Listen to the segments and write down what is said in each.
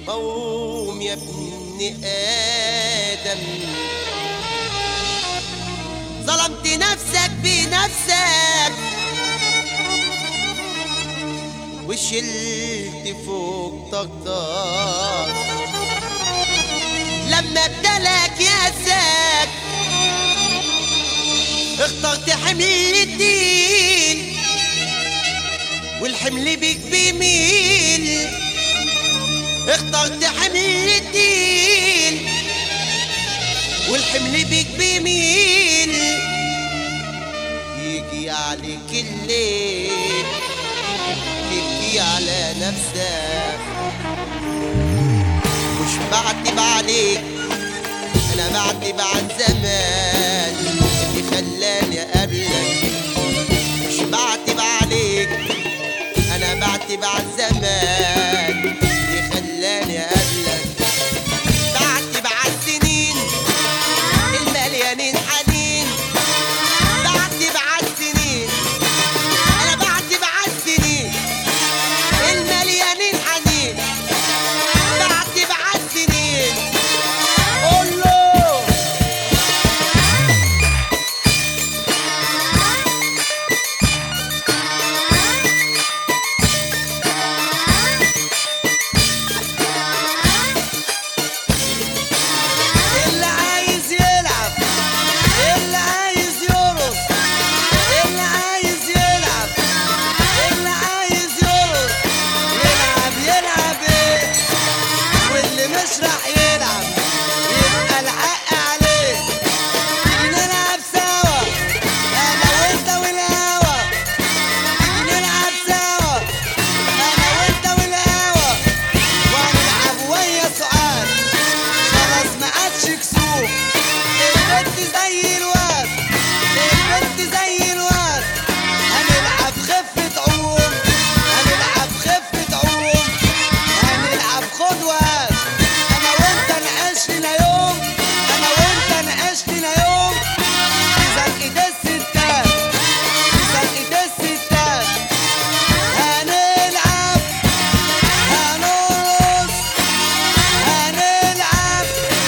قوم يا ابن آدم ظلمت نفسك بنفسك وشلت فوق طاقتك لما ابتلاك يأسك اخترت حمل الدين والحمل بيك بيميل اخترت حمل الدين والحمل بيك بيميل يجي عليك الليل تبكي على نفسك مش بعتب عليك انا بعتب على الزمان اللي خلاني اقابلك مش بعتب عليك انا بعتب على الزمان اللي خلاني اقابلك بعتب على السنين المليانين حنين بعتب على السنين انا بعتب على السنين المليانين حنين بعتب على السنين قول له اللي عايز يلعب اللي عايز يرقص اللي عايز يلعب اللي عايز يرقص يلعب يلعب ايه واللي مش راح يلعب يبقى الحق عليه تيجي نلعب سوا انا وانت والهوا تيجي نلعب سوا انا وانت والهوا وهنلعب ويا سؤال خلاص ما عادش كسوف البنت زي الواد البنت زي الواد هنلعب خفة عوم هنلعب خفة عوم هنلعب خد وهات انا وانت نعيش لنا يوم انا وانت نعيش لنا يوم في زنقة الستات في زنقة الستات هنلعب هنرقص هنلعب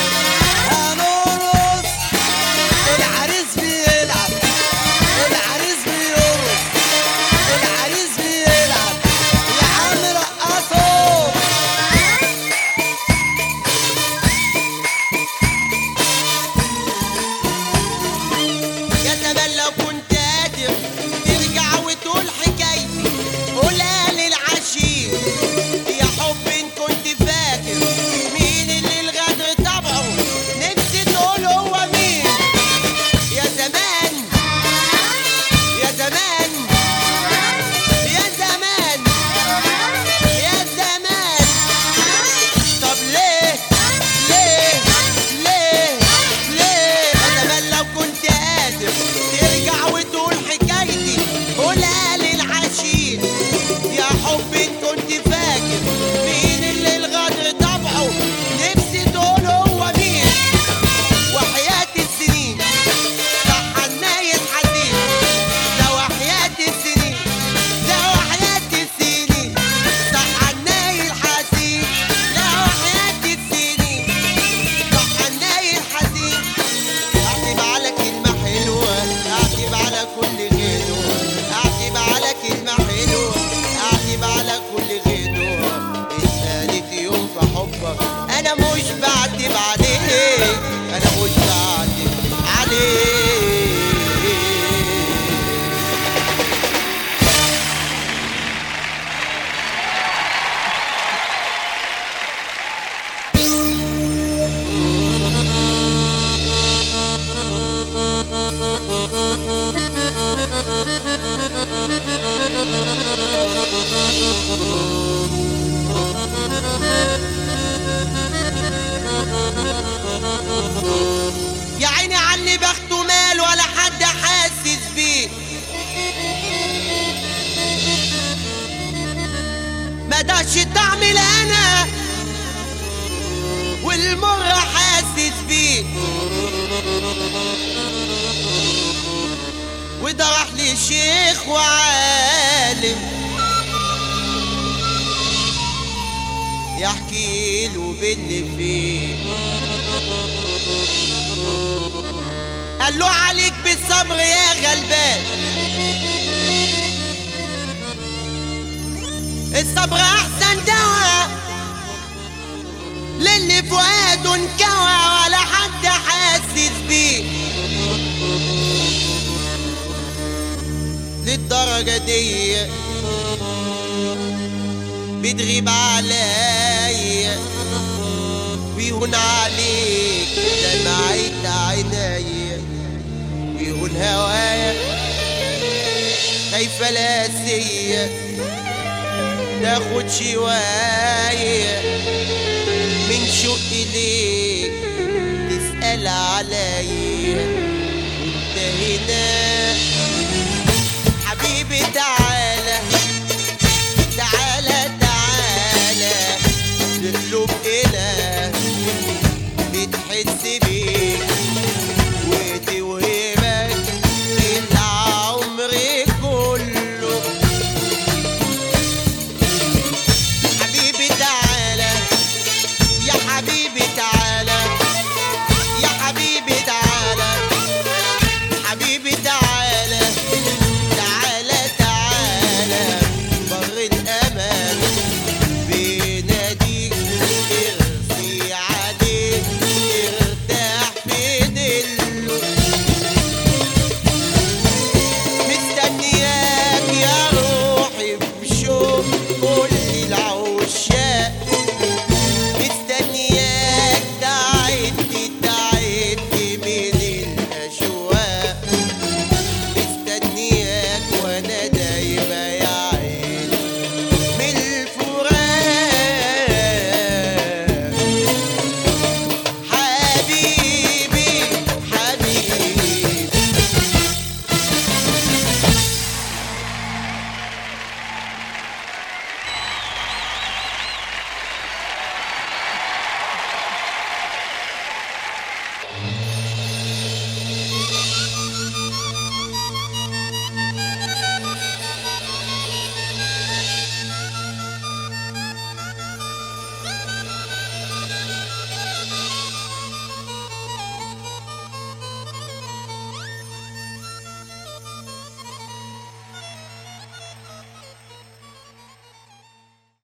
هنرقص العريس بيلعب العريس بيرقص العريس بيلعب يا عم رقصوا يا زمان لو كنت قادر ترجع وتقول حكايتي قولها للعشير يا حب ان كنت فاكر مين اللي الغدر طبعه نفسي تقول هو مين يا زمان يا زمان يا زمان يا زمان طب ليه ليه ليه ليه يا زمان لو كنت قادر ترجع وتقول حكايتي قولها للعشير يا حب ان كنت فاكر مين اللي الغدر طبعه نفسي تقول هو مين وحياة السنين صح النايل حزين ده وحياة السنين ده وحياة السنين صح النايل حزين ده وحياة السنين صح النايل حزين اعتب على كلمة حلوة اعتب على كل غنوة اعتب على كلمة حلوة اعتب على كل غنوة اتقالت يوم في حبك انا مش بعتب عليك انا مش بعتب عليك يا عيني علي بخته مال ولا حد حاسس بيه ما داش تعمل انا والمر حاسس بيه وده راح لشيخ وعالم يحكي له باللي فيه قال له عليك بالصبر يا غلبان الصبر احسن دواء للي فؤاده انكوى ولا حد حاسس بيه للدرجة دي بتغيب عليا ويهون عليك دمعت عينيا ويهون هوايا خايفة لاسية تاخد شواية